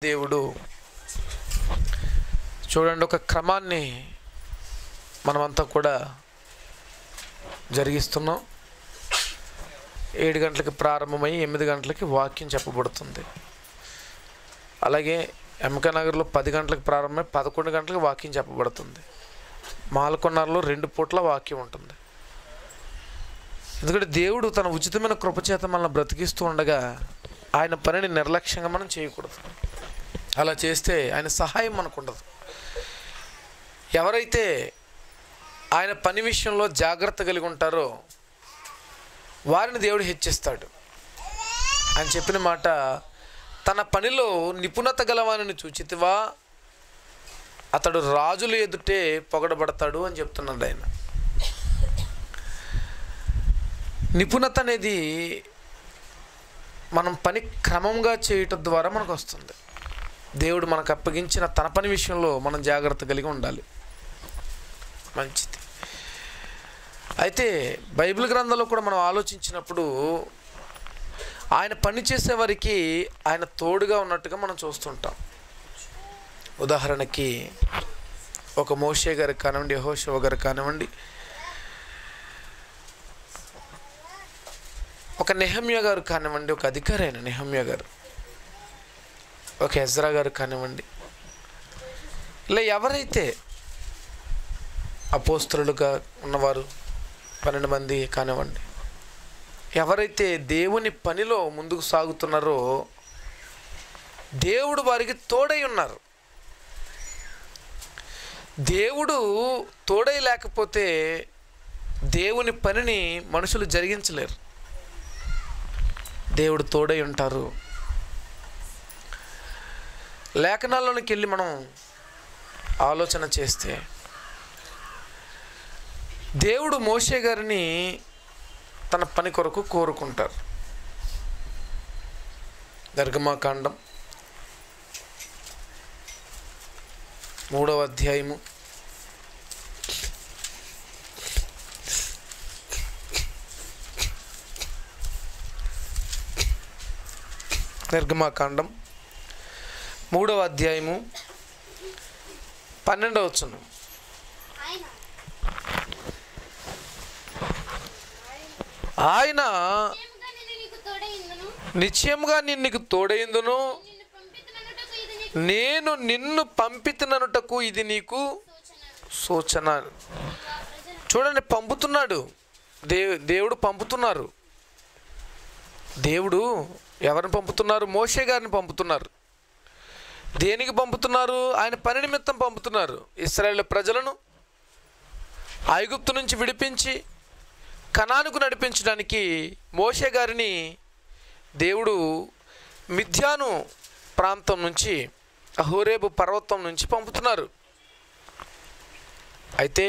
దేవుడు చూడండి ఒక క్రమాన్ని మనమంతా కూడా జరిగిస్తున్నాం ఏడు గంటలకి ప్రారంభమై ఎనిమిది గంటలకి వాక్యం చెప్పబడుతుంది అలాగే ఎంక నగర్లో పది గంటలకు ప్రారంభమై పదకొండు గంటలకు వాక్యం చెప్పబడుతుంది మాలకొన్నారులో రెండు పూట్ల వాక్యం ఉంటుంది ఎందుకంటే దేవుడు తన ఉచితమైన కృపచేత మనల్ని బ్రతికిస్తూ ఉండగా ఆయన పనిని నిర్లక్ష్యంగా మనం చేయకూడదు అలా చేస్తే ఆయన సహాయం మనకు ఉండదు ఎవరైతే ఆయన పని విషయంలో జాగ్రత్త కలిగి ఉంటారో వారిని దేవుడు హెచ్చిస్తాడు అని చెప్పిన మాట తన పనిలో నిపుణత గలవానిని చూచితివా అతడు రాజుల ఎదుటే పొగడబడతాడు అని చెప్తున్నాడు ఆయన నిపుణత అనేది మనం పని క్రమంగా చేయటం ద్వారా మనకు వస్తుంది దేవుడు మనకు అప్పగించిన తన పని విషయంలో మనం జాగ్రత్త కలిగి ఉండాలి మంచిది అయితే బైబిల్ గ్రంథంలో కూడా మనం ఆలోచించినప్పుడు ఆయన పని చేసేవారికి ఆయన తోడుగా ఉన్నట్టుగా మనం చూస్తుంటాం ఉదాహరణకి ఒక మోషే గారికి కానివ్వండి యహోషవ గారు కానివ్వండి ఒక నెహమ్య గారు కానివ్వండి ఒక అధికారి అయిన నెహమ్య గారు ఒక ఎజ్రా గారు కానివ్వండి ఇలా ఎవరైతే అపోస్తులుగా ఉన్నవారు పన్నెండు మంది కానివ్వండి ఎవరైతే దేవుని పనిలో ముందుకు సాగుతున్నారో దేవుడు వారికి తోడై ఉన్నారు దేవుడు తోడై లేకపోతే దేవుని పనిని మనుషులు జరిగించలేరు దేవుడు తోడై ఉంటారు లేఖనాల్లోనికి వెళ్ళి మనం ఆలోచన చేస్తే దేవుడు మోషే గారిని తన పని కొరకు కోరుకుంటారు దర్గమాకాండం మూడవ అధ్యాయము నిర్గమాకాండం మూడవ అధ్యాయము పన్నెండవ వచ్చును ఆయన ఆయన నిశ్చయముగా నేను నీకు తోడైందును నిశ్చయముగా నేను నీకు తోడైందును నిన్ను పంపితుననుటకు ఇది నీకు నేను నిన్ను పంపితుననుటకు ఇది నీకు సూచన సూచన ఆ ప్రజలు చూడండి పంపుతున్నాడు దేవు దేవుడు పంపుతున్నారు దేవుడు ఎవరిని పంపుతున్నారు మోషే గారిని పంపుతున్నారు దేనికి పంపుతున్నారు ఆయన పని నిమిత్తం పంపుతున్నారు ఇస్రాయేల్ ప్రజలను ఐగుప్తు నుంచి విడిపించి కణానుకు నడిపించడానికి మోషే గారిని దేవుడు మిథ్యాను ప్రాంతం నుంచి అహోరేబు పర్వతం నుంచి పంపుతున్నారు అయితే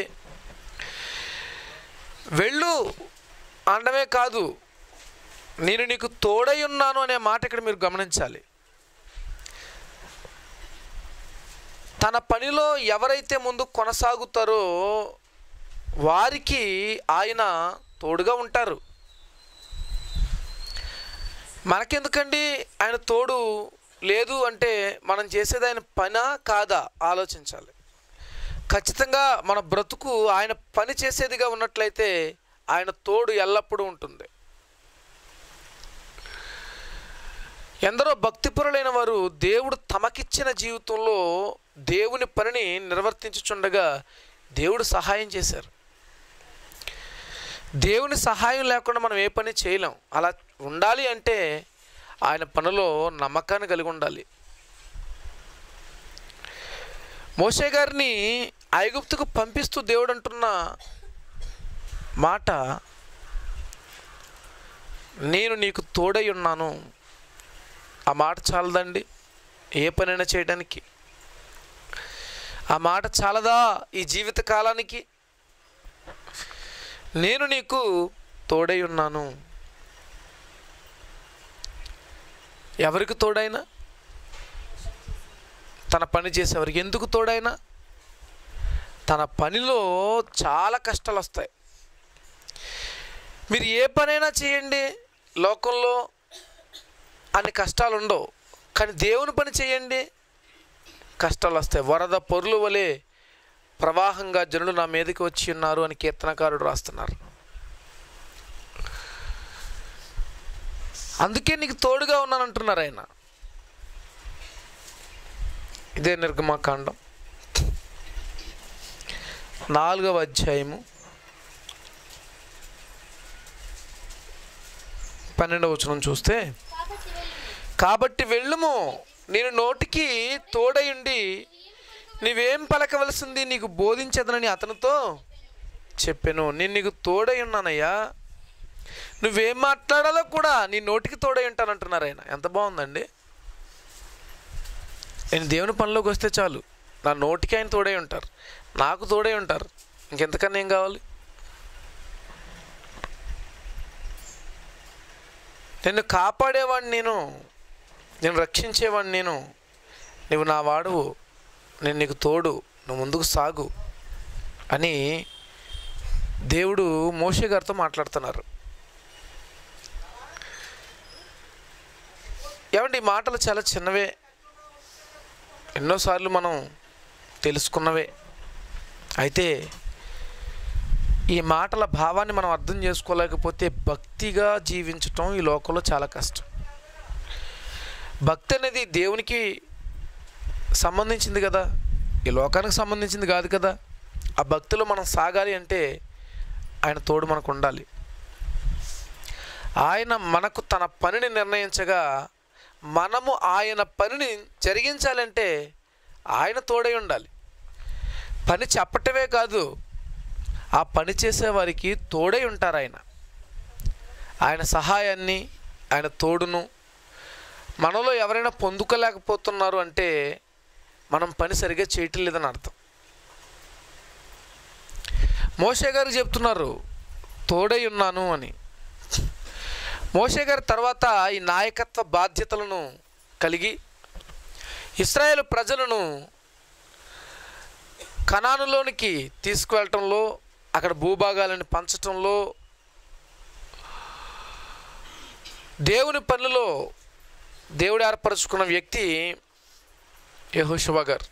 వెళ్ళు అనడమే కాదు నేను నీకు తోడై ఉన్నాను అనే మాట ఇక్కడ మీరు గమనించాలి తన పనిలో ఎవరైతే ముందు కొనసాగుతారో వారికి ఆయన తోడుగా ఉంటారు మనకెందుకండి ఆయన తోడు లేదు అంటే మనం చేసేది ఆయన పనా కాదా ఆలోచించాలి ఖచ్చితంగా మన బ్రతుకు ఆయన పని చేసేదిగా ఉన్నట్లయితే ఆయన తోడు ఎల్లప్పుడూ ఉంటుంది ఎందరో భక్తిపరులైన వారు దేవుడు తమకిచ్చిన జీవితంలో దేవుని పనిని నిర్వర్తించుచుండగా దేవుడు సహాయం చేశారు దేవుని సహాయం లేకుండా మనం ఏ పని చేయలేం అలా ఉండాలి అంటే ఆయన పనిలో నమ్మకాన్ని కలిగి ఉండాలి మోషే గారిని ఐగుప్తుకు పంపిస్తూ దేవుడు అంటున్న మాట నేను నీకు తోడై ఉన్నాను ఆ మాట చాలదండి ఏ పనైనా చేయడానికి ఆ మాట చాలదా ఈ జీవిత కాలానికి నేను నీకు తోడై ఉన్నాను ఎవరికి తోడైనా తన పని చేసేవారికి ఎందుకు తోడైనా తన పనిలో చాలా కష్టాలు వస్తాయి మీరు ఏ పనైనా చేయండి లోకంలో అన్ని కష్టాలు ఉండవు కానీ దేవుని పని చేయండి కష్టాలు వస్తాయి వరద పొరులు వలె ప్రవాహంగా జనులు నా మీదకి వచ్చి ఉన్నారు అని కీర్తనకారుడు రాస్తున్నారు అందుకే నీకు తోడుగా ఉన్నానంటున్నారు ఆయన ఇదే నిర్గమాకాండం నాలుగవ అధ్యాయము పన్నెండవ వచనం చూస్తే కాబట్టి వెళ్ళి కాబట్టి వెళ్ళుము నేను నోటికి తోడయుండి నీవేం పలకవలసింది నీకు బోధించదనని అతనితో చెప్పాను నేను నీకు తోడై ఉన్నానయ్యా నువ్వేం మాట్లాడాలో కూడా నీ నోటికి తోడై ఉంటానంటున్నారు ఆయన ఎంత బాగుందండి నేను దేవుని పనిలోకి వస్తే చాలు నా నోటికి ఆయన తోడై ఉంటారు నాకు తోడై ఉంటారు ఇంకెంతకన్నా ఏం కావాలి నిన్ను కాపాడేవాడిని నేను నేను రక్షించేవాడిని నేను నువ్వు నా వాడువు నేను నీకు తోడు నువ్వు ముందుకు సాగు అని దేవుడు మోషే గారితో మాట్లాడుతున్నారు ఏమండి ఈ మాటలు చాలా చిన్నవే ఎన్నోసార్లు మనం తెలుసుకున్నవే అయితే ఈ మాటల భావాన్ని మనం అర్థం చేసుకోలేకపోతే భక్తిగా జీవించటం ఈ లోకంలో చాలా కష్టం భక్తి అనేది దేవునికి సంబంధించింది కదా ఈ లోకానికి సంబంధించింది కాదు కదా ఆ భక్తిలో మనం సాగాలి అంటే ఆయన తోడు మనకు ఉండాలి ఆయన మనకు తన పనిని నిర్ణయించగా మనము ఆయన పనిని జరిగించాలంటే ఆయన తోడై ఉండాలి పని చెప్పటమే కాదు ఆ పని చేసే వారికి తోడై ఉంటారు ఆయన ఆయన సహాయాన్ని ఆయన తోడును మనలో ఎవరైనా పొందుకోలేకపోతున్నారు అంటే మనం పని సరిగ్గా చేయటం లేదని అర్థం మోషే గారు చెప్తున్నారు తోడై ఉన్నాను అని మోషే గారి తర్వాత ఈ నాయకత్వ బాధ్యతలను కలిగి ఇస్రాయేల్ ప్రజలను కణానులోనికి తీసుకువెళ్ళటంలో అక్కడ భూభాగాలను పంచటంలో దేవుని పనులో దేవుడు ఏర్పరచుకున్న వ్యక్తి యహోషువ గారు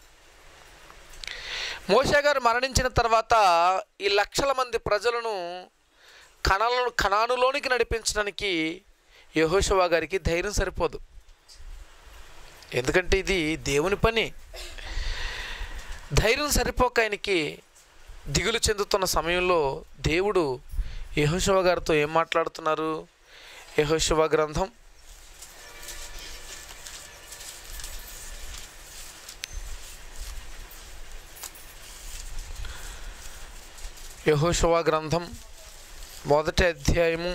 మోషే గారు మరణించిన తర్వాత ఈ లక్షల మంది ప్రజలను కణాలను కణానులోనికి నడిపించడానికి యహోషువ గారికి ధైర్యం సరిపోదు ఎందుకంటే ఇది దేవుని పని ధైర్యం సరిపోక ఆయనకి దిగులు చెందుతున్న సమయంలో దేవుడు యహోశివ గారితో ఏం మాట్లాడుతున్నారు యహోశివ గ్రంథం యహోశివ గ్రంథం మొదటి అధ్యాయము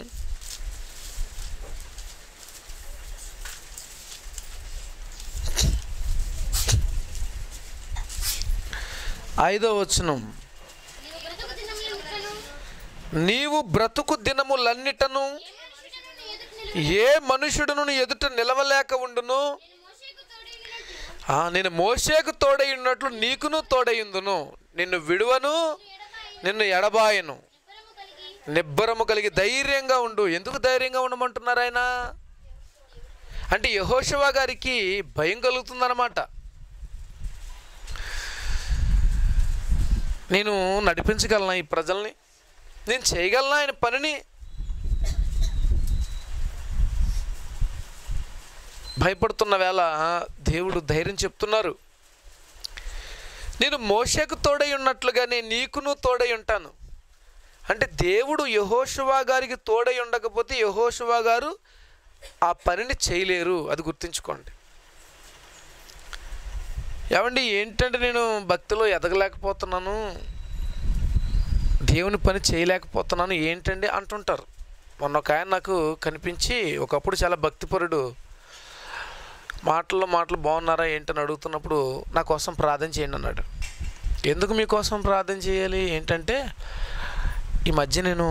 ఐదో వచనం నీవు బ్రతుకు దినములన్నిటను నీవు బ్రతుకు దినములన్నిటను ఏ మనుషుడును నీ ఎదుట నిల- ఏ మనుషుడును నీ ఎదుట నిలవలేక ఉండును నేను మోషేకు తోడైనట్లు ఆ, నేను మోషేకు తోడై ఉన్నట్లు నీకును తోడైందును నిన్ను విడువను ఎడబాయి నిన్ను ఎడబాయను నిబ్బరము కలిగి నిబ్బరము కలిగి ధైర్యంగా ఉండు ఎందుకు ధైర్యంగా ఉండమంటున్నారు ఆయన అంటే యహోశివ గారికి భయం కలుగుతుందన్నమాట నేను నడిపించగలనా ఈ ప్రజల్ని నేను చేయగలనా ఆయన పనిని భయపడుతున్న వేళ దేవుడు ధైర్యం చెప్తున్నారు నేను మోషకు తోడై ఉన్నట్లుగానే నీకును తోడై ఉంటాను అంటే దేవుడు యహోషువా గారికి తోడై ఉండకపోతే యహోషువా గారు ఆ పనిని చేయలేరు అది గుర్తుంచుకోండి ఏమండి ఏంటంటే నేను భక్తిలో ఎదగలేకపోతున్నాను దేవుని పని చేయలేకపోతున్నాను ఏంటండి అంటుంటారు మొన్న ఒక ఆయన నాకు కనిపించి ఒకప్పుడు చాలా భక్తిపరుడు మాటల్లో మాటలు బాగున్నారా ఏంటని అడుగుతున్నప్పుడు నా కోసం ప్రార్థన చేయండి అన్నాడు ఎందుకు మీకోసం ప్రార్థన చేయాలి ఏంటంటే ఈ మధ్య నేను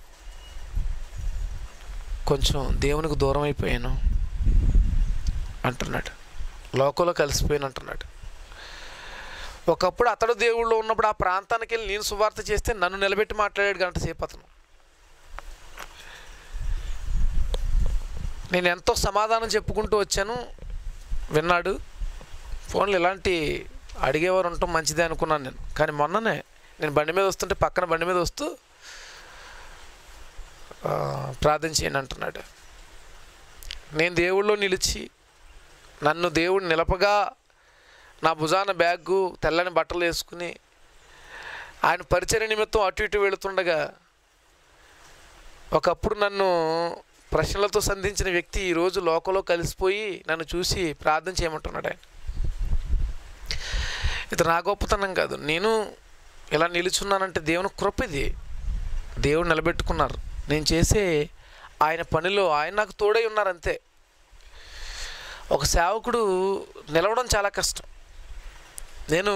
కొంచెం దేవునికి దూరం అయిపోయాను అంటున్నాడు లోకంలో కలిసిపోయాను అంటున్నాడు ఒకప్పుడు అతడు దేవుళ్ళు ఉన్నప్పుడు ఆ ప్రాంతానికి వెళ్ళి నేను సువార్త చేస్తే నన్ను నిలబెట్టి మాట్లాడాడు గంట సేపు అతను నేను ఎంతో సమాధానం చెప్పుకుంటూ వచ్చాను విన్నాడు ఫోన్లు ఇలాంటి అడిగేవారు ఉండటం మంచిదే అనుకున్నాను నేను కానీ మొన్ననే నేను బండి మీద వస్తుంటే పక్కన బండి మీద వస్తూ ఆ, ప్రార్థన చేయండి అంటున్నాడు నేను దేవుళ్ళో నిలిచి నన్ను దేవుడు నిలపగా నా భుజాన బ్యాగు తెల్లని బట్టలు వేసుకుని ఆయన పరిచయ నిమిత్తం అటు ఇటు వెళుతుండగా ఒకప్పుడు నన్ను ప్రశ్నలతో సంధించిన వ్యక్తి ఈరోజు లోకంలో కలిసిపోయి నన్ను చూసి ప్రార్థన చేయమంటున్నాడు ఆయన ఇది నా గొప్పతనం కాదు నేను ఇలా నిలుచున్నానంటే దేవుని కృప ఇది దేవుడు నిలబెట్టుకున్నారు నేను చేసే ఆయన పనిలో ఆయన నాకు తోడై ఉన్నారు అంతే ఒక సేవకుడు నిలవడం చాలా కష్టం నేను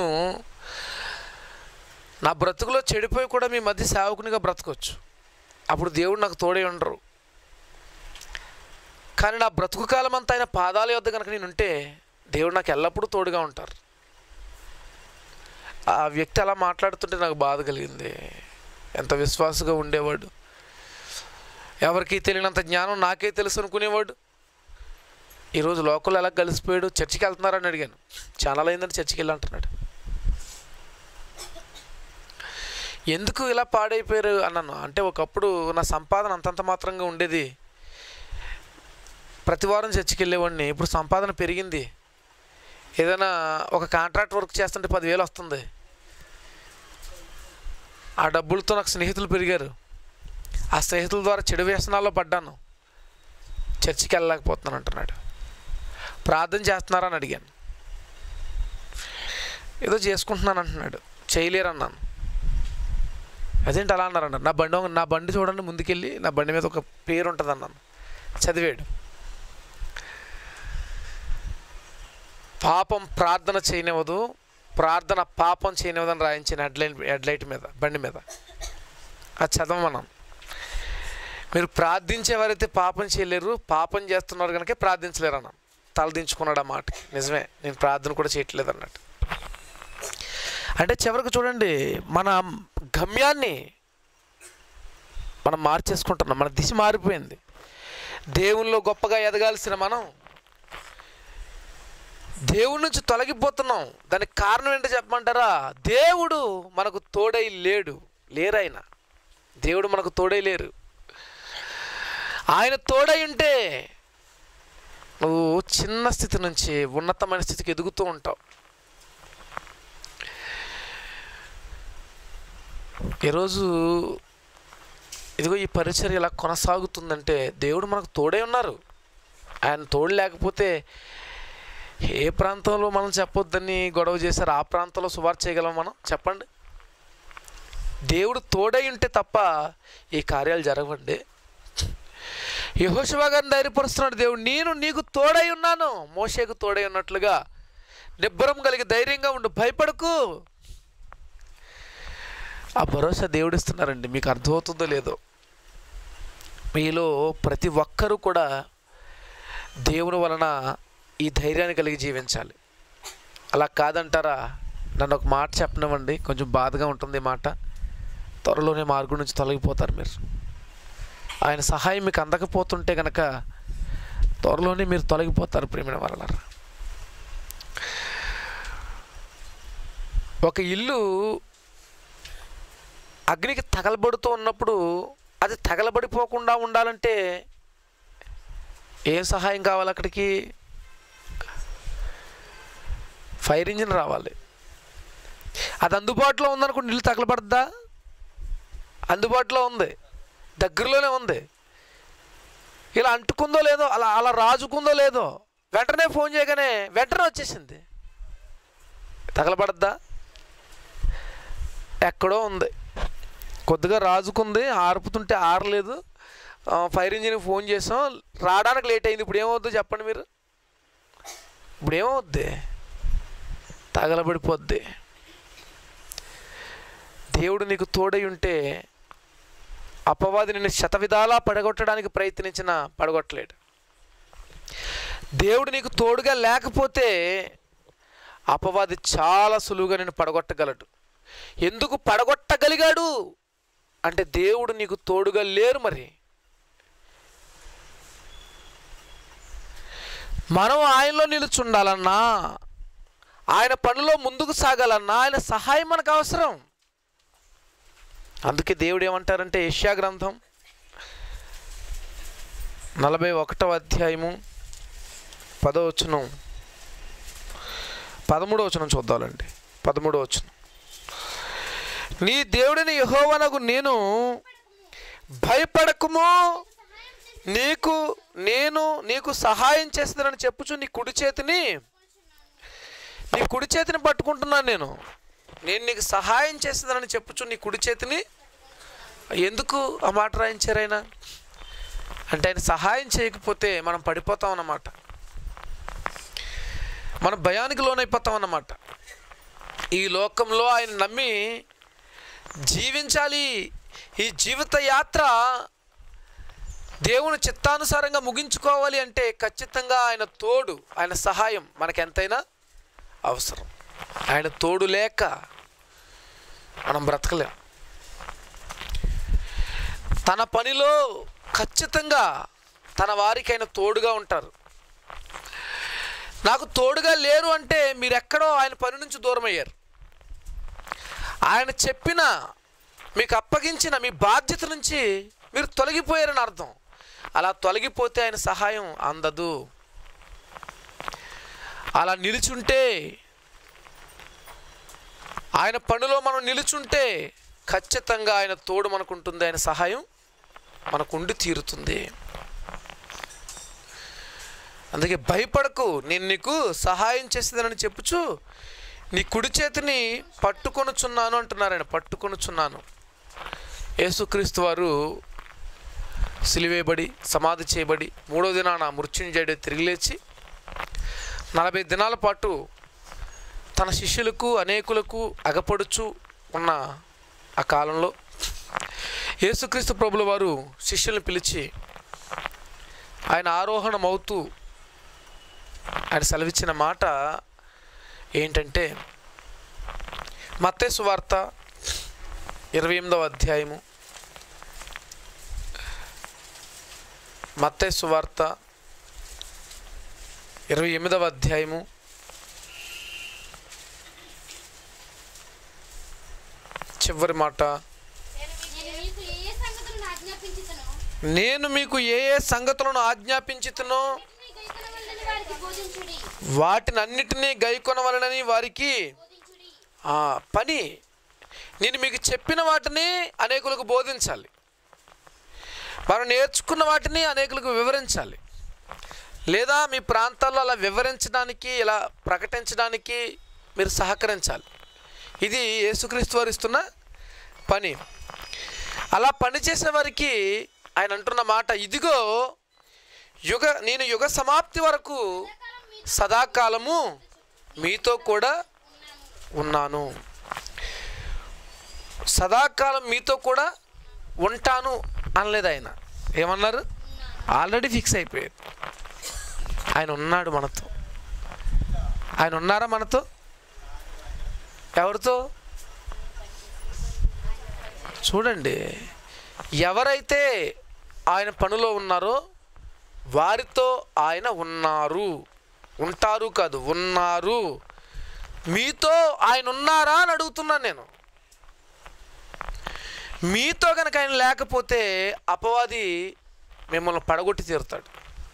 నా బ్రతుకులో చెడిపోయి కూడా మీ మధ్య సేవకునిగా బ్రతకొచ్చు అప్పుడు దేవుడు నాకు తోడై ఉండరు కానీ నా బ్రతుకు కాలం అంతా ఆయన పాదాల యొద్ద కనుక నేను ఉంటే దేవుడు నాకు ఎల్లప్పుడూ తోడుగా ఉంటారు ఆ వ్యక్తి అలా మాట్లాడుతుంటే నాకు బాధ కలిగింది ఎంత విశ్వాసగా ఉండేవాడు ఎవరికి తెలియనంత జ్ఞానం నాకే తెలుసు అనుకునేవాడు ఈరోజు లోకల్ ఎలా కలిసిపోయాడు చర్చికి వెళ్తున్నారని అడిగాను చాలా అయిందని చర్చికి వెళ్ళి అంటున్నాడు ఎందుకు ఇలా పాడైపోయారు అన్నాను అంటే ఒకప్పుడు నా సంపాదన అంతంత మాత్రంగా ఉండేది ప్రతి వారం చర్చికి వెళ్ళేవాడిని ఇప్పుడు సంపాదన పెరిగింది ఏదైనా ఒక కాంట్రాక్ట్ వర్క్ చేస్తుంటే పదివేలు వస్తుంది ఆ డబ్బులతో నాకు స్నేహితులు పెరిగారు ఆ స్నేహితుల ద్వారా చెడు వ్యసనాల్లో పడ్డాను చర్చికి వెళ్ళలేకపోతున్నాను అంటున్నాడు ప్రార్థన చేస్తున్నారని అడిగాను ఏదో చేసుకుంటున్నాను అంటున్నాడు చేయలేరు అన్నాను అదేంటి అలా అన్నారన్న నా బండి నా బండి చూడండి ముందుకెళ్ళి నా బండి మీద ఒక పేరు ఉంటుంది అన్నాను చదివాడు పాపం ప్రార్థన చేయనివ్వదు ప్రార్థన పాపం చేయనివ్వదని రాయించిన హెడ్లైన్ హెడ్లైట్ మీద బండి మీద అది చదవమన్నాను మీరు ప్రార్థించేవారైతే పాపం చేయలేరు పాపం చేస్తున్నారు కనుక ప్రార్థించలేరు అన్నాను తలదించుకున్నాడు ఆ మాటకి నిజమే నేను ప్రార్థన కూడా చేయట్లేదు అన్నట్టు అంటే చివరికి చూడండి మన గమ్యాన్ని మనం మార్చేసుకుంటున్నాం మన దిశ మారిపోయింది దేవునిలో గొప్పగా ఎదగాల్సిన మనం దేవుడి నుంచి తొలగిపోతున్నాం దానికి కారణం ఏంటో చెప్పమంటారా దేవుడు మనకు తోడై లేడు లేరాయన దేవుడు మనకు తోడై లేరు ఆయన తోడై ఉంటే నువ్వు చిన్న స్థితి నుంచి ఉన్నతమైన స్థితికి ఎదుగుతూ ఉంటావు ఈరోజు ఇదిగో ఈ పరిచర్య ఇలా కొనసాగుతుందంటే దేవుడు మనకు తోడే ఉన్నారు ఆయన తోడు లేకపోతే ఏ ప్రాంతంలో మనం చెప్పొద్దని గొడవ చేశారు ఆ ప్రాంతంలో సువార్ చేయగలం మనం చెప్పండి దేవుడు తోడై ఉంటే తప్ప ఈ కార్యాలు జరగవండి యహోశివా గారిని ధైర్యపరుస్తున్నాడు దేవుడు నేను నీకు తోడై ఉన్నాను మోషేకు తోడై ఉన్నట్లుగా నిబ్బరం కలిగి ధైర్యంగా ఉండు భయపడకు ఆ భరోసా దేవుడిస్తున్నారండి మీకు అర్థమవుతుందో లేదో మీలో ప్రతి ఒక్కరూ కూడా దేవుని వలన ఈ ధైర్యాన్ని కలిగి జీవించాలి అలా కాదంటారా నన్ను ఒక మాట చెప్పనివ్వండి కొంచెం బాధగా ఉంటుంది ఈ మాట త్వరలోనే మార్గం నుంచి తొలగిపోతారు మీరు ఆయన సహాయం మీకు అందకపోతుంటే కనుక త్వరలోనే మీరు తొలగిపోతారు ప్రేమిన వలన ఒక ఇల్లు అగ్నికి తగలబడుతూ ఉన్నప్పుడు అది తగలబడిపోకుండా ఉండాలంటే ఏం సహాయం కావాలి అక్కడికి ఫైర్ ఇంజిన్ రావాలి అది అందుబాటులో ఉందనుకోండి ఇల్లు తగలబడద్దా అందుబాటులో ఉంది దగ్గరలోనే ఉంది ఇలా అంటుకుందో లేదో అలా అలా రాజుకుందో లేదో వెంటనే ఫోన్ చేయగానే వెంటనే వచ్చేసింది తగలబడద్దా ఎక్కడో ఉంది కొద్దిగా రాజుకుంది ఆర్పుతుంటే ఆరలేదు ఆ, ఫైర్ ఇంజిన్కి ఫోన్ చేసాం రావడానికి లేట్ అయింది ఇప్పుడు ఏమవుద్ది చెప్పండి మీరు ఇప్పుడు ఏమవుద్ది తగలబడిపోద్ది దేవుడు నీకు తోడై ఉంటే అపవాది నిన్ను శతవిధాలా పడగొట్టడానికి ప్రయత్నించిన పడగొట్టలేడు దేవుడు నీకు తోడుగా లేకపోతే అపవాది చాలా సులువుగా నిన్ను పడగొట్టగలడు ఎందుకు పడగొట్టగలిగాడు అంటే దేవుడు నీకు తోడుగా లేరు మరి మనం ఆయనలో నిలుచుండాలన్నా ఆయన పనిలో ముందుకు సాగాలన్నా ఆయన సహాయం మనకు అవసరం అందుకే దేవుడు ఏమంటారంటే యెషయా గ్రంథం నలభై ఒకటవ అధ్యాయము పదో వచనం పదమూడో వచనం చూద్దామండి పదమూడో వచనం నీ దేవుడిని యహోవనగు నేను భయపడకుము నీకు నేను నీకు సహాయం చేస్తానని చెప్పుచు నీ కుడి చేతిని నీ కుడి చేతిని పట్టుకుంటున్నాను నేను నేను నీకు సహాయం చేస్తానని చెప్పుచు నీ కుడి చేతిని ఎందుకు ఆ మాట రాయించారు ఆయన అంటే ఆయన సహాయం చేయకపోతే మనం పడిపోతాం అన్నమాట మనం భయానికి లోనైపోతాం అన్నమాట ఈ లోకంలో ఆయన నమ్మి జీవించాలి ఈ జీవిత యాత్ర దేవుని చిత్తానుసారంగా ముగించుకోవాలి అంటే ఖచ్చితంగా ఆయన తోడు ఆయన సహాయం మనకు ఎంతైనా అవసరం ఆయన తోడు లేక మనం బ్రతకలేం తన పనిలో ఖచ్చితంగా తన వారికి ఆయన తోడుగా ఉంటారు నాకు తోడుగా లేరు అంటే మీరు ఎక్కడో ఆయన పని నుంచి దూరం అయ్యారు ఆయన చెప్పిన మీకు అప్పగించిన మీ బాధ్యత నుంచి మీరు తొలగిపోయారని అర్థం అలా తొలగిపోతే ఆయన సహాయం అందదు అలా నిలుచుంటే ఆయన పనిలో మనం నిలుచుంటే ఖచ్చితంగా ఆయన తోడు మనకుంటుంది ఆయన సహాయం మనకుండి తీరుతుంది అందుకే భయపడకు నేను నీకు సహాయం చేసేదనని చెప్పుచు నీ కుడి చేతిని పట్టుకొనుచున్నాను అంటున్నారు ఆయన పట్టుకొనుచున్నాను యేసుక్రీస్తు వారు సిలివేయబడి సమాధి చేయబడి మూడో దినాన మృత్యుంజయుడు తిరిగి లేచి నలభై దినాల పాటు తన శిష్యులకు అనేకులకు అగపడుచు ఉన్న ఆ కాలంలో యేసుక్రీస్తు ప్రభుల వారు శిష్యులను పిలిచి ఆయన ఆరోహణం అవుతూ ఆయన సెలవిచ్చిన మాట ఏంటంటే మత్తేసు వార్త ఇరవై ఎనిమిదవ అధ్యాయము మత్తేసు వార్త ఇరవై ఎనిమిదవ అధ్యాయము చివరి మాట నేను మీకు ఏ ఏ సంగతులను ఆజ్ఞాపించుతునో నేను మీకు ఏ ఏ సంగతులను ఆజ్ఞాపించుతునో వాటిని గైకొనవలెనని వారికి బోధించుడి వాటిని అన్నిటినీ గైకొనవలనని వారికి బోధించుడి ఆ, పని నేను మీకు చెప్పిన వాటిని అనేకులకు బోధించాలి మనం నేర్చుకున్న వాటిని అనేకులకు వివరించాలి లేదా మీ ప్రాంతాల్లో అలా వివరించడానికి ఇలా ప్రకటించడానికి మీరు సహకరించాలి ఇది యేసుక్రీస్తు వారు ఇస్తున్న పని అలా పని చేసే వారికి ఆయన అంటున్న మాట ఇదిగో యుగ నేను యుగ సమాప్తి వరకు సదాకాలము మీతో కూడా ఉన్నాను సదాకాలం మీతో కూడా ఉంటాను అనలేదు ఆయన ఏమన్నారు ఆల్రెడీ ఫిక్స్ అయిపోయారు ఆయన ఉన్నాడు మనతో ఆయన ఉన్నారా మనతో ఎవరితో చూడండి ఎవరైతే ఆయన పనిలో ఉన్నారో వారితో ఆయన ఉన్నారు ఉంటారు కాదు ఉన్నారు మీతో ఆయన ఉన్నారా అని అడుగుతున్నాను నేను మీతో కనుక ఆయన లేకపోతే అపవాది మిమ్మల్ని పడగొట్టి తీరుతాడు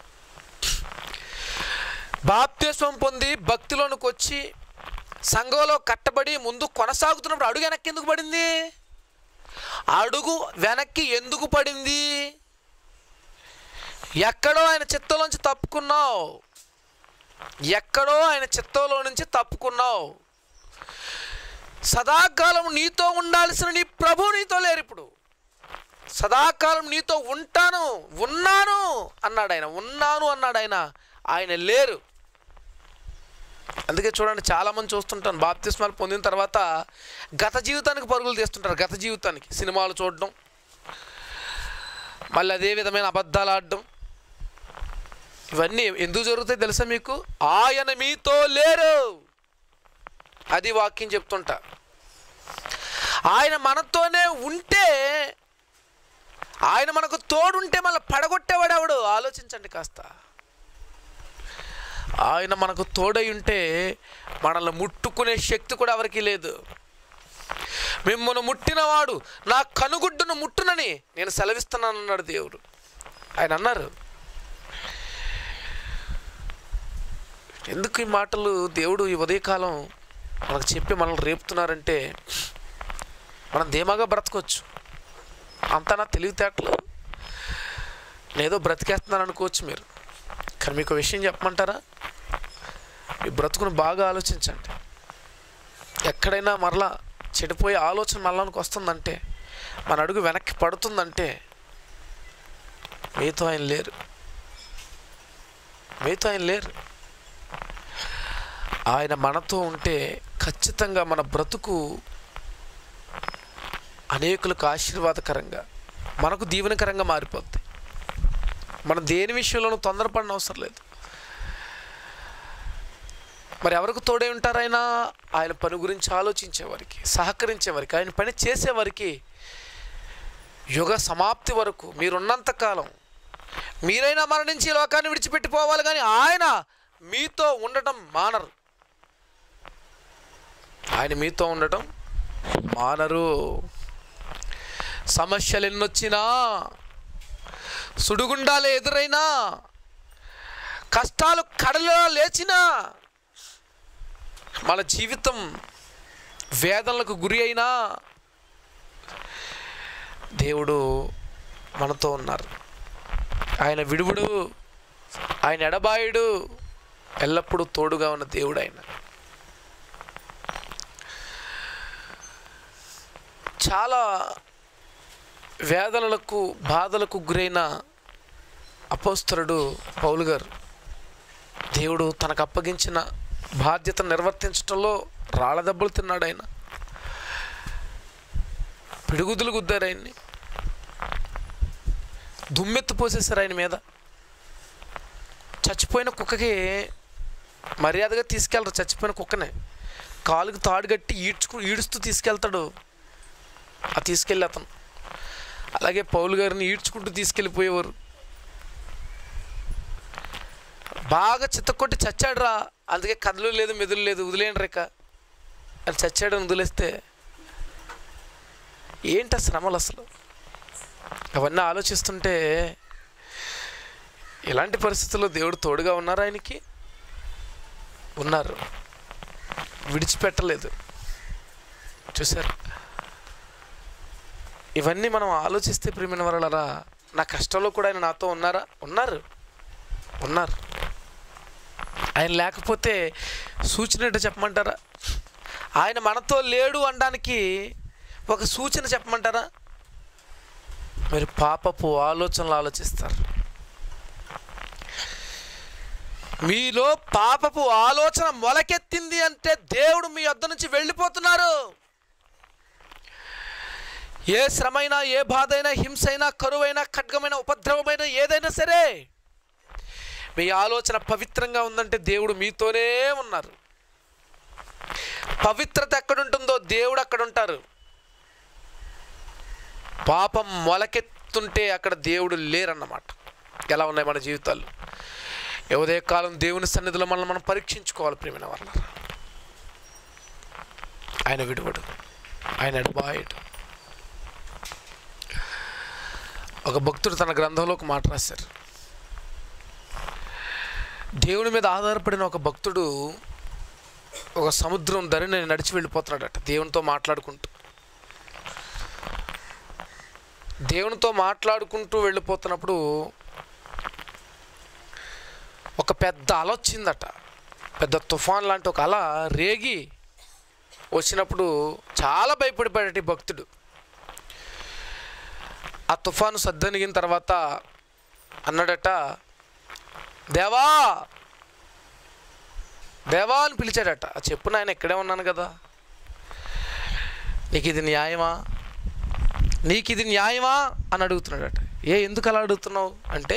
బాప్తిస్వం పొంది భక్తిలోనికి వచ్చి సంఘంలో కట్టబడి ముందు కొనసాగుతున్నప్పుడు అడుగు వెనక్కి ఎందుకు పడింది అడుగు వెనక్కి ఎందుకు పడింది ఎక్కడో ఆయన చిత్తంలోంచి తప్పుకున్నావు ఎక్కడో ఆయన చిత్తంలో నుంచి తప్పుకున్నావు సదాకాలం నీతో ఉండాల్సిన నీ ప్రభు నీతో లేరు ఇప్పుడు సదాకాలం నీతో ఉంటాను ఉన్నాను అన్నాడు ఆయన ఉన్నాను అన్నాడు ఆయన ఆయన లేరు అందుకే చూడండి చాలామంది చూస్తుంటాను బాప్తిస్మాలు పొందిన తర్వాత గత జీవితానికి పరుగులు తీస్తుంటారు గత జీవితానికి సినిమాలు చూడడం మళ్ళీ అదే విధమైన అబద్ధాలు ఆడడం ఇవన్నీ ఎందుకు జరుగుతాయి తెలుసా మీకు ఆయన మీతో లేరు అది వాక్యం చెప్తుంటా ఆయన మనతోనే ఉంటే ఆయన మనకు తోడుంటే మళ్ళీ పడగొట్టేవాడు ఎవడు ఆలోచించండి కాస్త ఆయన మనకు తోడై ఉంటే మనల్ని ముట్టుకునే శక్తి కూడా ఎవరికి లేదు మిమ్మల్ని ముట్టినవాడు నా కనుగుడ్డును ముట్టునని నేను సెలవిస్తున్నాను అన్నాడు దేవుడు ఆయన అన్నారు ఎందుకు ఈ మాటలు దేవుడు ఈ ఉదయకాలం మనకు చెప్పి మనల్ని రేపుతున్నారంటే మనం ధీమాగా బ్రతకొచ్చు అంతా నా తెలివితేటలు నేదో బ్రతికేస్తున్నాను అనుకోవచ్చు మీరు కానీ మీకు ఒక విషయం చెప్పమంటారా మీ బ్రతుకును బాగా ఆలోచించండి ఎక్కడైనా మరలా చెడిపోయే ఆలోచన మనలోనికి వస్తుందంటే మన అడుగు వెనక్కి పడుతుందంటే మీతో ఆయన లేరు మీతో ఆయన లేరు ఆయన మనతో ఉంటే ఖచ్చితంగా మన బ్రతుకు అనేకులకు ఆశీర్వాదకరంగా మనకు దీవెనకరంగా మారిపోద్ది మనం దేని విషయంలోనూ తొందరపడిన అవసరం లేదు మరి ఎవరికి తోడే ఉంటారు ఆయన ఆయన పని గురించి ఆలోచించేవారికి సహకరించేవారికి ఆయన పని చేసేవారికి యుగ సమాప్తి వరకు మీరున్నంత కాలం మీరైనా మరణించి ఈ లోకాన్ని విడిచిపెట్టిపోవాలి కానీ ఆయన మీతో ఉండటం మానరు ఆయన మీతో ఉండటం మానరు సమస్యలు ఎన్నొచ్చినా సుడిగుండాలు ఎదురైనా కష్టాలు కడలో లేచినా మన జీవితం వేదనలకు గురి అయినా దేవుడు మనతో ఉన్నారు ఆయన విడువుడు ఆయన ఎడబాయుడు ఎల్లప్పుడూ తోడుగా ఉన్న దేవుడు ఆయన చాలా వేదనలకు బాధలకు గురైన అపోస్తరుడు పౌలు గారు దేవుడు తనకు అప్పగించిన బాధ్యతను నిర్వర్తించడంలో రాళ్ళ దెబ్బలు తిన్నాడు ఆయన పిడుగుదులు గుద్దారు ఆయన్ని దుమ్మెత్తు పోసేశారు ఆయన మీద చచ్చిపోయిన కుక్కకి మర్యాదగా తీసుకెళ్ళరు చచ్చిపోయిన కుక్కనే కాలుకి తాడు కట్టి ఈడ్చుకు ఈడుస్తూ తీసుకెళ్తాడు ఆ తీసుకెళ్ళి అతను అలాగే పౌలు గారిని ఈడ్చుకుంటూ తీసుకెళ్ళిపోయేవారు బాగా చిత్తకొట్టి చచ్చాడు రా అందుకే కథలు లేదు మెదులు లేదు వదిలేయండి రేక అని చచ్చాడు అని వదిలేస్తే ఏంటి ఆ శ్రమలు అసలు అవన్నీ ఆలోచిస్తుంటే ఇలాంటి పరిస్థితుల్లో దేవుడు తోడుగా ఉన్నారు ఆయనకి ఉన్నారు విడిచిపెట్టలేదు చూసారు ఇవన్నీ మనం ఆలోచిస్తే ప్రియమైన వరలరా నా కష్టంలో కూడా ఆయన నాతో ఉన్నారా ఉన్నారు ఉన్నారు ఆయన లేకపోతే సూచన ఏంటో చెప్పమంటారా ఆయన మనతో లేడు అనడానికి ఒక సూచన చెప్పమంటారా మీరు పాపపు ఆలోచనలు ఆలోచిస్తారు మీలో పాపపు ఆలోచన మొలకెత్తింది అంటే దేవుడు మీ వద్ద నుంచి వెళ్ళిపోతున్నారు ఏ శ్రమైనా ఏ బాధ అయినా హింస అయినా కరువైనా ఖడ్గమైన ఉపద్రవమైన ఏదైనా సరే మీ ఆలోచన పవిత్రంగా ఉందంటే దేవుడు మీతోనే ఉన్నారు పవిత్రత ఎక్కడుంటుందో దేవుడు అక్కడ ఉంటారు పాపం మొలకెత్తుంటే అక్కడ దేవుడు లేరన్నమాట ఎలా ఉన్నాయి మన జీవితాలు ఉదయ కాలం దేవుని సన్నిధిలో మనల్ని మనం పరీక్షించుకోవాలి ప్రేమైన వాళ్ళ ఆయన విడువడు ఆయన ఎడబాయుడు ఒక భక్తుడు తన గ్రంథంలో ఒక మాట రాశారు దేవుని మీద ఆధారపడిన ఒక భక్తుడు ఒక సముద్రం ధరిని నడిచి వెళ్ళిపోతున్నాడట దేవునితో మాట్లాడుకుంటూ దేవునితో మాట్లాడుకుంటూ వెళ్ళిపోతున్నప్పుడు ఒక పెద్ద అల వచ్చిందట పెద్ద తుఫాన్ లాంటి ఒక అల రేగి వచ్చినప్పుడు చాలా భయపడిపోయాడట ఈ భక్తుడు ఆ తుఫాను సద్దనిగిన తర్వాత అన్నాడట దేవా దేవా అని పిలిచాడట ఆ చెప్పు నాయన ఇక్కడే ఉన్నాను కదా నీకు ఇది న్యాయమా నీకు ఇది న్యాయమా అని అడుగుతున్నాడట ఏ ఎందుకు అలా అడుగుతున్నావు అంటే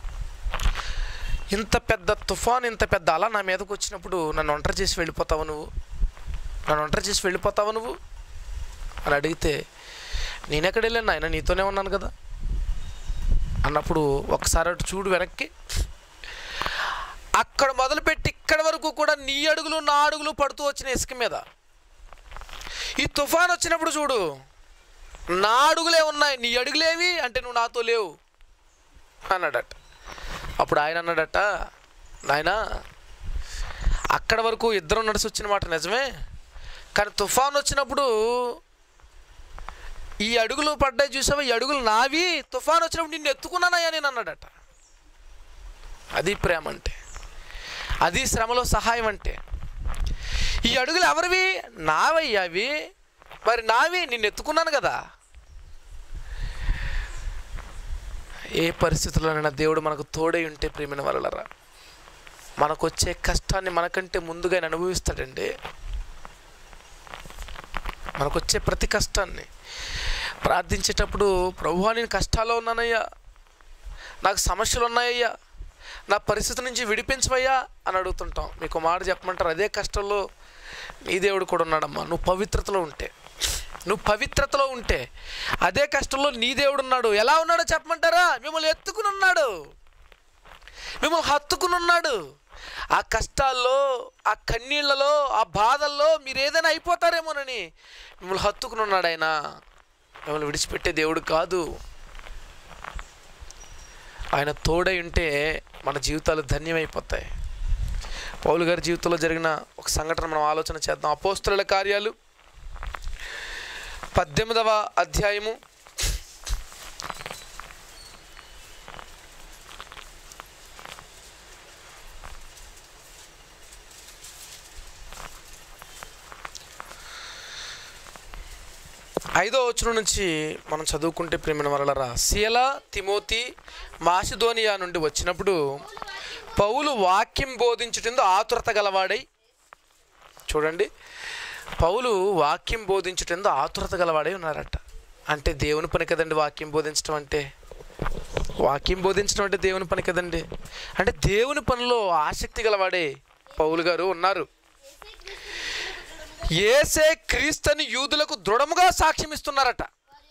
ఇంత పెద్ద తుఫాన్ ఇంత పెద్ద అలా నా మీదకి వచ్చినప్పుడు నన్ను ఒంటరి చేసి వెళ్ళిపోతావు నువ్వు నన్ను ఒంటరి చేసి వెళ్ళిపోతావు నువ్వు అని అడిగితే నేనెక్కడ వెళ్ళాను ఆయన నీతోనే ఉన్నాను కదా అన్నప్పుడు ఒకసారి అటు చూడు వెనక్కి అక్కడ మొదలుపెట్టి ఇక్కడి వరకు కూడా నీ అడుగులు నా అడుగులు పడుతూ వచ్చిన ఇసుక మీద ఈ తుఫాన్ వచ్చినప్పుడు చూడు నా అడుగులే ఉన్నాయి నీ అడుగులేవి అంటే నువ్వు నాతో లేవు అన్నాడట అప్పుడు ఆయన అన్నాడట నాయనా అక్కడ వరకు ఇద్దరం నడిచి వచ్చిన మాట నిజమే కానీ తుఫాన్ వచ్చినప్పుడు ఈ అడుగులు పడ్డాయి చూసావా ఈ అడుగులు నావి తుఫాన్ వచ్చినప్పుడు నిన్ను ఎత్తుకున్నానయ్యా నేను అన్నాడట అది ప్రేమ అంటే అది శ్రమలో సహాయం అంటే ఈ అడుగులు ఎవరివి నావయ్యా అవి మరి నావి నిన్ను ఎత్తుకున్నాను కదా ఏ పరిస్థితుల్లోనైనా దేవుడు మనకు తోడై ఉంటే ప్రేమిన వలలరా మనకు వచ్చే కష్టాన్ని మనకంటే ముందుగా ఆయన అనుభవిస్తాడండి మనకు వచ్చే ప్రతి కష్టాన్ని ప్రార్థించేటప్పుడు ప్రభువా నేను కష్టాల్లో ఉన్నానయ్యా నాకు సమస్యలు ఉన్నాయ్యా నా పరిస్థితి నుంచి విడిపించవయ్యా అని అడుగుతుంటాం మీకు ఒక మాట చెప్పమంటారు అదే కష్టంలో నీ దేవుడు కూడా ఉన్నాడమ్మా నువ్వు పవిత్రతలో ఉంటే నువ్వు పవిత్రతలో ఉంటే అదే కష్టంలో నీ దేవుడు ఉన్నాడు ఎలా ఉన్నాడో చెప్పమంటారా మిమ్మల్ని ఎత్తుకుని ఉన్నాడు మిమ్మల్ని హత్తుకుని ఉన్నాడు ఆ కష్టాల్లో ఆ కన్నీళ్లలో ఆ బాధల్లో మీరు ఏదైనా అయిపోతారేమోనని మిమ్మల్ని హత్తుకుని ఉన్నాడు ఆయన మిమ్మల్ని విడిచిపెట్టే దేవుడు కాదు ఆయన తోడై ఉంటే మన జీవితాలు ధన్యమైపోతాయి పౌలు గారి జీవితంలో జరిగిన ఒక సంఘటన మనం ఆలోచన చేద్దాం అపోస్తుల కార్యాలు పద్దెనిమిదవ అధ్యాయము ఐదో వచనం నుంచి మనం చదువుకుంటే ప్రేమిన వరలరా శీల తిమోతి మాసిదోనియా నుండి వచ్చినప్పుడు పౌలు వాక్యం బోధించుటందు ఆతురత గలవాడై చూడండి పౌలు వాక్యం బోధించుటందు ఆతురత గలవాడై ఉన్నారట అంటే దేవుని పని కదండి వాక్యం బోధించడం అంటే వాక్యం బోధించడం అంటే దేవుని పని కదండి అంటే దేవుని పనిలో ఆసక్తి గలవాడే పౌలు గారు ఉన్నారు ఏసే క్రీస్తుని యూదులకు దృఢముగా సాక్ష్యం ఇస్తున్నారట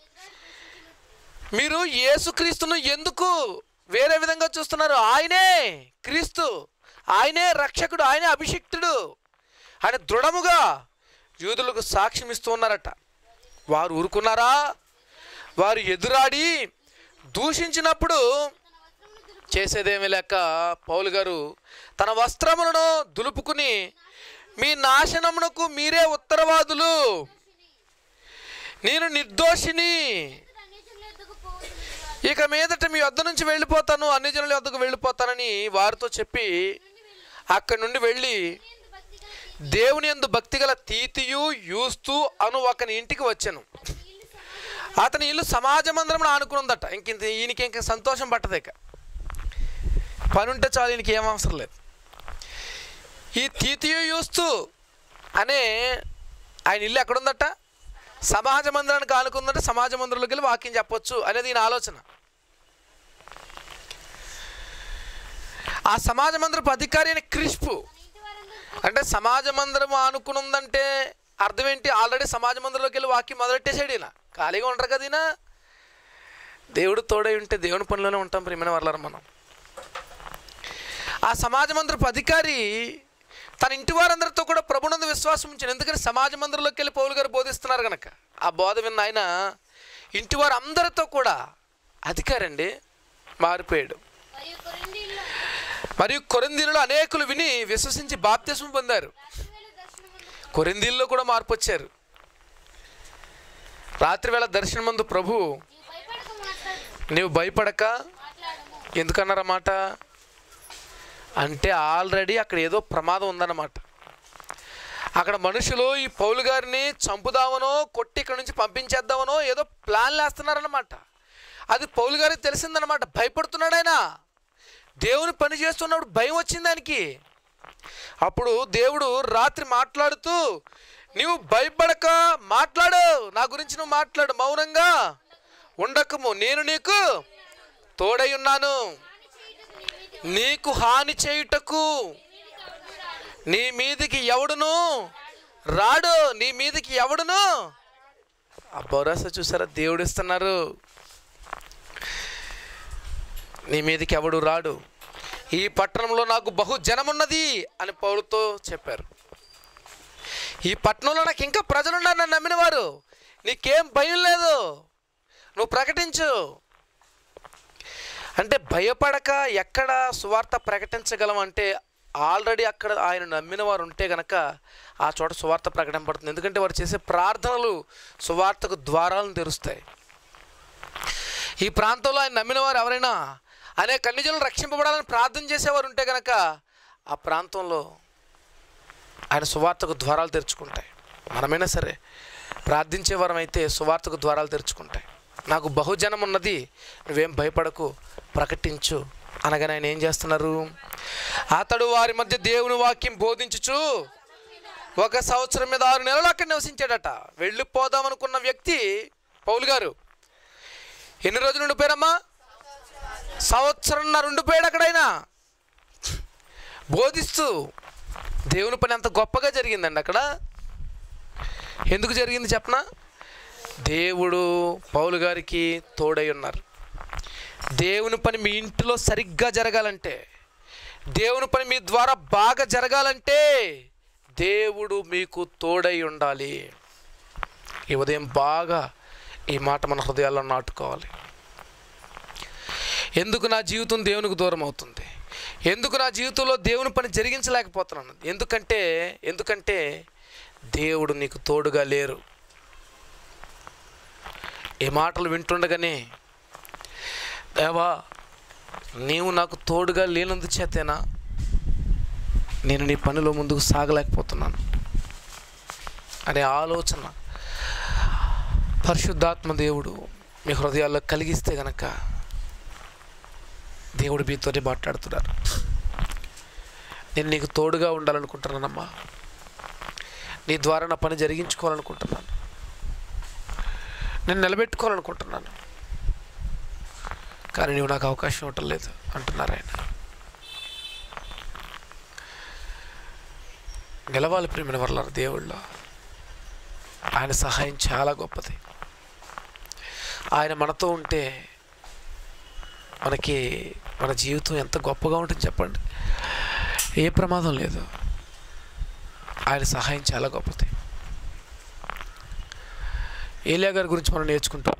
మీరు యేసుక్రీస్తును ఎందుకు వేరే విధంగా చూస్తున్నారు ఆయనే క్రీస్తు ఆయనే రక్షకుడు ఆయనే అభిషిక్తుడు ఆయన దృఢముగా యూదులకు సాక్ష్యం ఇస్తూ ఉన్నారట వారు ఊరుకున్నారా వారు ఎదురాడి దూషించినప్పుడు చేసేదేమీ లేక పౌలు గారు తన వస్త్రములను దులుపుకుని మీ నాశనమునకు మీరే ఉత్తరవాదులు నేను నిర్దోషిని ఇక మీదట మీ వద్ద నుంచి వెళ్ళిపోతాను అన్ని జనుల వద్దకు వెళ్ళిపోతానని వారితో చెప్పి అక్కడి నుండి వెళ్ళి దేవుని యందు భక్తిగల తీతియు యూస్తూ అను ఒకని ఇంటికి వచ్చాను అతని ఇల్లు సమాజ మందిరం ఆనుకునుందట ఇంక ఇంత ఈయనకి ఇంకా సంతోషం పట్టదు ఇక పని ఉంటే చాలు ఈయనకి ఏం అవసరం లేదు ఈ తీతియు యూస్తూ అనే ఆయన ఇల్లు ఎక్కడుందట సమాజ మందిరానికి ఆనుకుందంటే సమాజ మందిరంలోకి వెళ్ళి వాక్యం చెప్పొచ్చు అనేది ఈయన ఆలోచన ఆ సమాజ మందిరపు అధికారి అయిన క్రిస్పు అంటే సమాజ మందిరం ఆనుకునుందంటే అర్థం ఏంటి ఆల్రెడీ సమాజ మందిరంలోకి వెళ్ళి వాక్యం మొదలెట్టేసాడు ఈయన ఖాళీగా ఉండరు కదా ఈయన దేవుడు తోడై ఉంటే దేవుని పనిలోనే ఉంటాం ప్రియమైన వాళ్ళ మనం ఆ సమాజ మందిరపు అధికారి తన ఇంటి వారందరితో కూడా ప్రభునందు విశ్వాసం ఉంచాను ఎందుకని సమాజ మందిరంలోకి వెళ్ళి పౌలు గారు బోధిస్తున్నారు కనుక ఆ బోధ విన్న ఆయన ఇంటి వారు అందరితో కూడా అధికారి అండి మారిపోయాడు మరియు కొరింథీయుల్లో మరియు కొరిందీలలో అనేకులు విని విశ్వసించి బాప్తిస్మం పొందారు రాత్రివేళ దర్శనమందు కొరిందీల్లో కూడా మార్పు వచ్చారు రాత్రివేళ దర్శనం మందు ప్రభు నీవు భయపడక మాట్లాడు నీవు భయపడక మాట్లాడము ఎందుకన్నారా మాట అంటే ఆల్రెడీ అక్కడ ఏదో ప్రమాదం ఉందన్నమాట అక్కడ మనుషులు ఈ పౌలు గారిని చంపుదామనో కొట్టి ఇక్కడ నుంచి పంపించేద్దామనో ఏదో ప్లాన్లు వేస్తున్నారన్నమాట అది పౌలు గారికి తెలిసిందనమాట భయపడుతున్నాడు ఆయన దేవుని పని చేస్తున్నప్పుడు భయం వచ్చింది దానికి అప్పుడు దేవుడు రాత్రి మాట్లాడుతూ నీవు భయపడక మాట్లాడు నా గురించి నువ్వు మాట్లాడు మౌనంగా ఉండకము నేను నీకు తోడై ఉన్నాను నీకు హాని చేయుటకు నీ మీదికి ఎవడును రాడు నీ మీదికి ఎవడును ఆ భరోసా చూసారా దేవుడు ఇస్తున్నారు నీ మీదికి ఎవడు రాడు ఈ పట్టణంలో నాకు బహు జనమున్నది అని పౌలుతో చెప్పారు ఈ పట్టణంలో నాకు ఇంకా ప్రజలున్నారు నన్ను నమ్మిన వారు నీకేం భయం లేదు నువ్వు ప్రకటించు అంటే భయపడక ఎక్కడ సువార్త ప్రకటించగలం అంటే ఆల్రెడీ అక్కడ ఆయన నమ్మిన వారు ఉంటే గనక ఆ చోట సువార్త ప్రకటింపడుతుంది ఎందుకంటే వారు చేసే ప్రార్థనలు సువార్తకు ద్వారాలను తెరుస్తాయి ఈ ప్రాంతంలో ఆయన నమ్మిన వారు ఎవరైనా అనేక కన్యజనులు రక్షింపబడాలని ప్రార్థన చేసేవారు ఉంటే గనక ఆ ప్రాంతంలో ఆయన సువార్తకు ద్వారాలు తెరుచుకుంటాయి మనమైనా సరే ప్రార్థించే వరం అయితే సువార్తకు ద్వారాలు తెరుచుకుంటాయి నాకు బహుజనం ఉన్నది నువ్వేం భయపడకు ప్రకటించు అనగానే ఆయన ఏం చేస్తున్నారు అతడు వారి మధ్య దేవుని వాక్యం బోధించుచు ఒక సంవత్సరం మీద ఆరు నెలలు అక్కడ నివసించాడట వెళ్ళిపోదాం అనుకున్న వ్యక్తి పౌలు గారు ఎన్ని రోజులు ఉండిపోయారమ్మా సంవత్సరంన్నర ఉండిపోయాడు అక్కడైనా బోధిస్తూ దేవుని పని అంత గొప్పగా జరిగిందండి అక్కడ ఎందుకు జరిగింది చెప్పనా దేవుడు పౌలు గారికి తోడై ఉన్నారు దేవుని పని మీ ఇంటిలో సరిగ్గా జరగాలంటే దేవుని పని మీ ద్వారా బాగా జరగాలంటే దేవుడు మీకు తోడై ఉండాలి ఈ ఉదయం బాగా ఈ మాట మన హృదయాల్లో నాటుకోవాలి ఎందుకు నా జీవితం దేవునికి దూరం అవుతుంది ఎందుకు నా జీవితంలో దేవుని పని జరిగించలేకపోతున్నాను ఎందుకంటే ఎందుకంటే దేవుడు నీకు తోడుగా లేరు ఈ మాటలు వింటుండగానే దేవా నీవు నాకు తోడుగా లేనందు చేతేనా నేను నీ పనిలో ముందుకు సాగలేకపోతున్నాను అనే ఆలోచన పరిశుద్ధాత్మ దేవుడు మీ హృదయాల్లో కలిగిస్తే గనక దేవుడు మీతోనే మాట్లాడుతున్నారు నేను నీకు తోడుగా ఉండాలనుకుంటున్నానమ్మా నీ ద్వారా నా పని జరిగించుకోవాలనుకుంటున్నాను నేను నిలబెట్టుకోవాలనుకుంటున్నాను కానీ నీవు నాకు అవకాశం ఇవ్వటం లేదు అంటున్నారు ఆయన నిలవాలి ప్రేమిన వర్ల దేవుళ్ళ ఆయన సహాయం చాలా గొప్పది ఆయన మనతో ఉంటే మనకి మన జీవితం ఎంత గొప్పగా ఉంటుంది చెప్పండి ఏ ప్రమాదం లేదు ఆయన సహాయం చాలా గొప్పది ఏలియా గారి గురించి మనం నేర్చుకుంటాం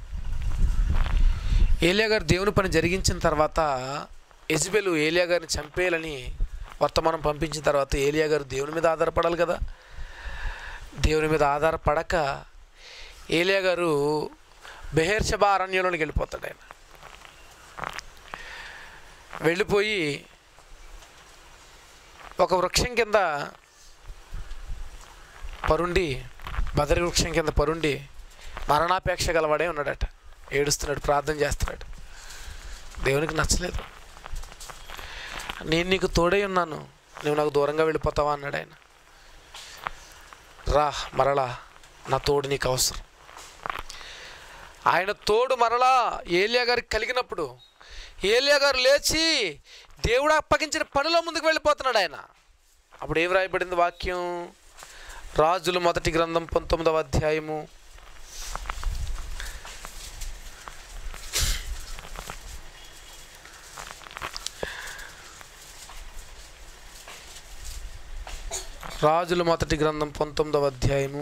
ఏలియా గారు దేవుని పని జరిగించిన తర్వాత ఎజ్బెలు ఏలియా గారిని చంపేయాలని వర్తమానం పంపించిన తర్వాత ఏలియా గారు దేవుని మీద ఆధారపడాలి కదా దేవుని మీద ఆధారపడక ఏలియా గారు బెహేర్షబా అరణ్యంలోనికి వెళ్ళిపోతాడు ఆయన వెళ్ళిపోయి ఒక వృక్షం కింద పరుండి బదరి వృక్షం కింద పరుండి మరణాపేక్ష గలవాడే ఉన్నాడట ఏడుస్తున్నాడు ప్రార్థన చేస్తున్నాడు దేవునికి నచ్చలేదు నేను నీకు తోడై ఉన్నాను నువ్వు నాకు దూరంగా వెళ్ళిపోతావా అన్నాడు ఆయన రా మరలా నా తోడు నీకు అవసరం ఆయన తోడు మరలా ఏలియా గారికి కలిగినప్పుడు ఏలియా గారు లేచి దేవుడు అప్పగించిన పనిలో ముందుకు వెళ్ళిపోతున్నాడు ఆయన అప్పుడు ఏం రాయబడింది వాక్యం రాజులు మొదటి గ్రంథం పంతొమ్మిదవ అధ్యాయము రాజుల మొదటి గ్రంథం పంతొమ్మిదవ అధ్యాయము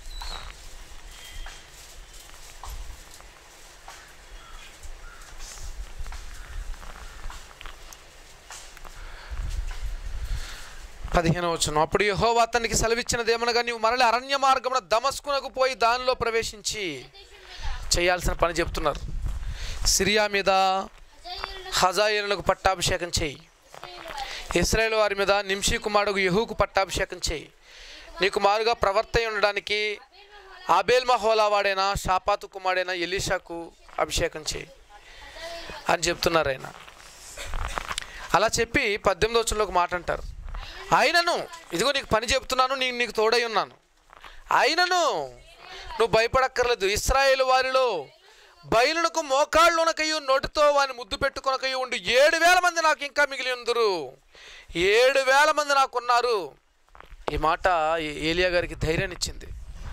పదిహేను వచ్చును అప్పుడు యెహోవా అతనికి సెలవిచ్చినది ఏమనగా నీవు మరలి అరణ్య మార్గమున దమస్కునకు పోయి దానిలో ప్రవేశించి చేయాల్సిన పని చెప్తున్నారు సిరియా మీద హజాయేలునకు హజాయేలులకు పట్టాభిషేకం చేయి ఇస్రాయేల్ వారి మీద నింషి కుమారుడు యహూకు పట్టాభిషేకం చేయి నీకు మారుగా ప్రవర్తయి ఉండడానికి ఆబేల్ మహోలా వాడైన షాపాతు కుమారుడైన ఎలీషాకు అభిషేకం చేయి అని చెప్తున్నారు ఆయన అలా చెప్పి పద్దెనిమిది వచ్చంలో ఒక మాట అంటారు అయినను ఇదిగో నీకు పని చెప్తున్నాను నేను నీకు తోడై ఉన్నాను అయినను నువ్వు భయపడక్కర్లేదు ఇస్రాయేల్ వారిలో బయలునకు మోకాళ్ళునకయు నోటితో వాని ముద్దు పెట్టుకొనకయు ఉండి ఏడు వేల మంది నాకు ఇంకా మిగిలి ఉందరు ఏడు వేల మంది నాకున్నారు ఈ మాట ఏ- ఏలియా గారికి ధైర్యాన్ని ఇచ్చింది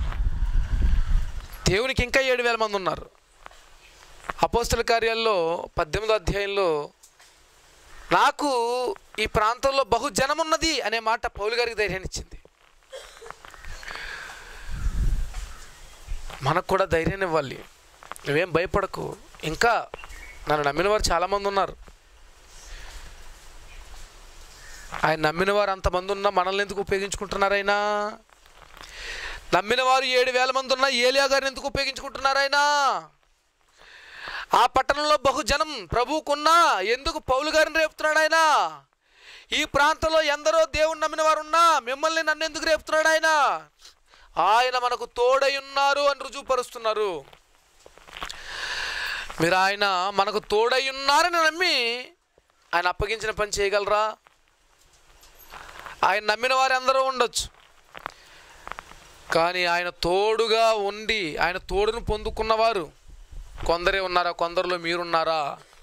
దేవునికి ఇంకా ఏడు వేల మంది ఉన్నారు అపోస్తుల కార్యాల్లో పద్దెనిమిదో అధ్యాయంలో నాకు ఈ ప్రాంతంలో బహుజనం ఉన్నది అనే మాట పౌలు గారికి ధైర్యాన్ని ఇచ్చింది మనకు కూడా ధైర్యాన్ని ఇవ్వాలి నువ్వేం భయపడకు ఇంకా నన్ను నమ్మిన వారు చాలామంది ఉన్నారు ఆయన నమ్మిన వారు అంతమంది ఉన్నా మనల్ని ఎందుకు ఉపయోగించుకుంటున్నారు ఆయన నమ్మిన వారు ఏడు వేల మంది ఉన్నా ఏలియా గారిని ఎందుకు ఉపయోగించుకుంటున్నారు ఆయన ఆ పట్టణంలో బహుజనం ప్రభువుకున్నా ఎందుకు పౌలు గారిని రేపుతున్నాడు ఆయన ఈ ప్రాంతంలో ఎందరో దేవుని నమ్మిన వారు ఉన్నా మిమ్మల్ని నన్ను ఎందుకు రేపుతున్నాడు ఆయన ఆయన మనకు తోడై ఉన్నారు అని రుజువుపరుస్తున్నారు మీరు ఆయన మనకు తోడై ఉన్నారని నమ్మి ఆయన అప్పగించిన పని చేయగలరా ఆయన నమ్మిన వారు అందరూ ఉండొచ్చు కానీ ఆయన తోడుగా ఉండి ఆయన తోడును పొందుకున్నవారు కొందరే ఉన్నారా కొందరిలో మీరున్నారా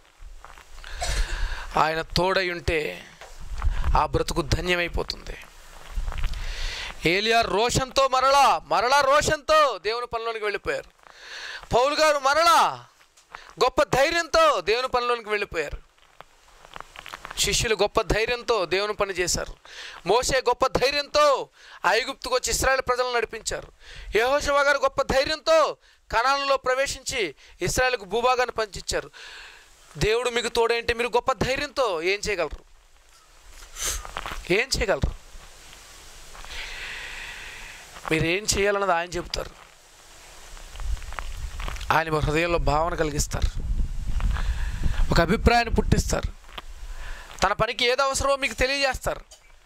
ఆయన తోడై ఉంటే ఆ బ్రతుకు ధన్యమైపోతుంది ఏలియా రోషంతో మరలా మరలా రోషంతో దేవుని పనిలోనికి వెళ్ళిపోయారు పౌలు గారు మరలా గొప్ప ధైర్యంతో దేవుని పనిలోనికి వెళ్ళిపోయారు శిష్యులు గొప్ప ధైర్యంతో దేవుని పని చేశారు మోసే గొప్ప ధైర్యంతో ఐగుప్తుకు వచ్చి ఇస్రాయేల్ ప్రజలను నడిపించారు యెహోషువ గారు గొప్ప ధైర్యంతో కణాలలో ప్రవేశించి ఇస్రాయేల్కు భూభాగాన్ని పంచిచ్చారు దేవుడు మీకు తోడేంటే మీరు గొప్ప ధైర్యంతో ఏం చేయగలరు ఏం చేయగలరు మీరు ఏం చేయాలన్నది ఆయన చెబుతారు ఆయన మీ హృదయంలో భావన కలిగిస్తారు ఒక అభిప్రాయాన్ని పుట్టిస్తారు తన పనికి ఏది అవసరమో మీకు తెలియజేస్తారు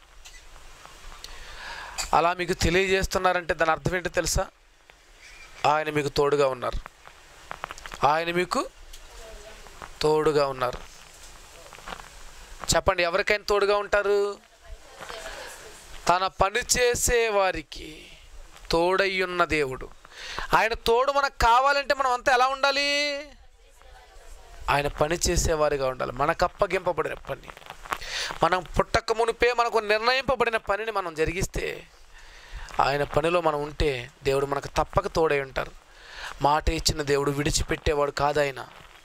అలా మీకు తెలియజేస్తున్నారంటే దాని అర్థం ఏంటో తెలుసా ఆయన మీకు తోడుగా ఉన్నారు ఆయన మీకు తోడుగా ఉన్నారు చెప్పండి ఎవరికైనా తోడుగా ఉంటారు తన పని చేసే వారికి తోడయ్యున్న దేవుడు ఆయన తోడు మనకు కావాలంటే మనం అంతా ఎలా ఉండాలి ఆయన పని చేసేవారిగా ఉండాలి మనకు అప్పగింపబడిన పని మనం పుట్టక మునిపే మనకు నిర్ణయింపబడిన పనిని మనం జరిగిస్తే ఆయన పనిలో మనం ఉంటే దేవుడు మనకు తప్పక తోడై ఉంటారు మాట ఇచ్చిన దేవుడు విడిచిపెట్టేవాడు కాదు ఆయన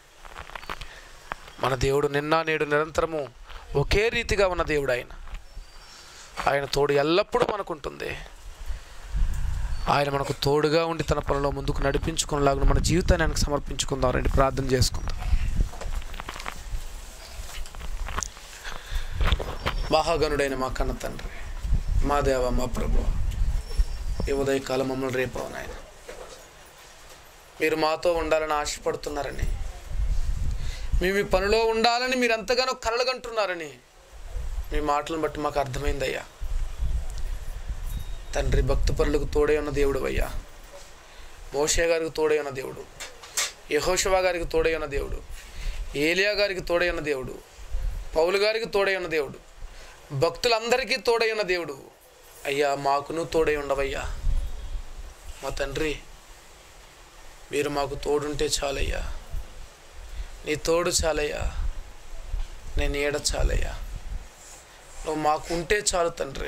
మన దేవుడు నిన్న నేడు నిరంతరము ఒకే రీతిగా ఉన్న దేవుడు ఆయన ఆయన తోడు ఎల్లప్పుడూ మనకుంటుంది ఆయన మనకు తోడుగా ఉండి తన పనిలో ముందుకు నడిపించుకునేలాగా మన జీవితాన్ని ఆయనకు సమర్పించుకుందాం రండి ప్రార్థన చేసుకుందాం మహాగణుడైన మా కన్న తండ్రి మా దేవ మా ప్రభు ఈ ఉదయకాలం మమ్మల్ని రేపవు నాయన మీరు మాతో ఉండాలని ఆశపడుతున్నారని మేము ఈ పనిలో ఉండాలని మీరు ఎంతగానో కలలుగంటున్నారని మీ మాటలను బట్టి మాకు అర్థమైందయ్యా తండ్రి భక్తపరులకు తోడై ఉన్న దేవుడు అయ్యా మోషే గారికి తోడై ఉన్న దేవుడు యహోషవా గారికి తోడై ఉన్న దేవుడు ఏలియా గారికి తోడై ఉన్న దేవుడు పౌలు గారికి తోడై ఉన్న దేవుడు భక్తులందరికీ తోడై ఉన్న దేవుడు అయ్యా మాకును తోడై ఉండవయ్యా మా తండ్రి మీరు మాకు తోడుంటే చాలయ్యా నీ తోడు చాలయ్యా నేను ఏడ చాలయ్యా నువ్వు మాకు ఉంటే చాలు తండ్రి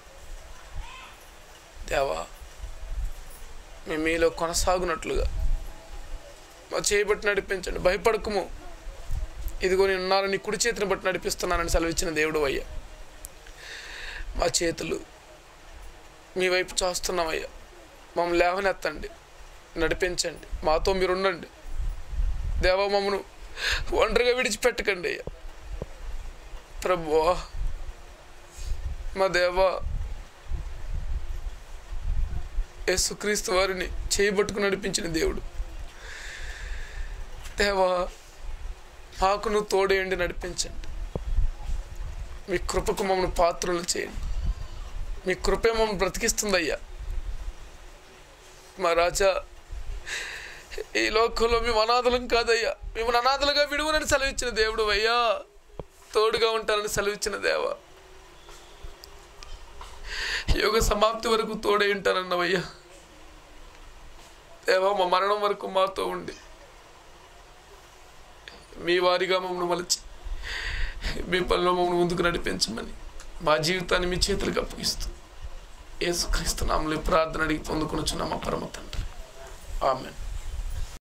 దేవా మేము మీలో కొనసాగునట్లుగా మా చేయబట్టి నడిపించండి భయపడకము ఇదిగో నేను ఉన్నాను నీ కుడి చేతిని బట్టి నడిపిస్తున్నానని సెలవిచ్చిన దేవుడు అయ్యా మా చేతులు మీ వైపు చూస్తున్నామయ్యా మమ్మల్ని లేవనెత్తండి నడిపించండి మాతో మీరు ఉండండి దేవా మమ్మను ఒంటరిగా విడిచిపెట్టకండి అయ్యా ప్రభువా మా దేవా యేసుక్రీస్తు వారిని చేయబట్టుకుని నడిపించిన దేవుడు దేవా మాకును తోడేయండి నడిపించండి మీ కృపకు మమ్మల్ని పాత్రలు చేయండి మీ కృపే మమ్మల్ని బ్రతికిస్తుందయ్యా మా రాజా ఈ లోకంలో మేము అనాథలం కాదయ్యా మేము అనాథలుగా విడువనని సెలవిచ్చిన దేవుడు అయ్యా తోడుగా ఉంటానని సెలవిచ్చిన దేవా యోగ సమాప్తి వరకు తోడై ఉంటానన్నవయ్యా దేవా మా మరణం వరకు మాతో ఉండి మీ వారిగా మమ్మల్ని మలచి మీ పనిలో మమ్మల్ని ముందుకు నడిపించమని మా జీవితాన్ని మీ చేతులకు అప్పగిస్తూ యేసుక్రీస్తు నామలు ప్రార్థన అడిగి పొందుకుని మా పరమ తండ్రి ఆమెన్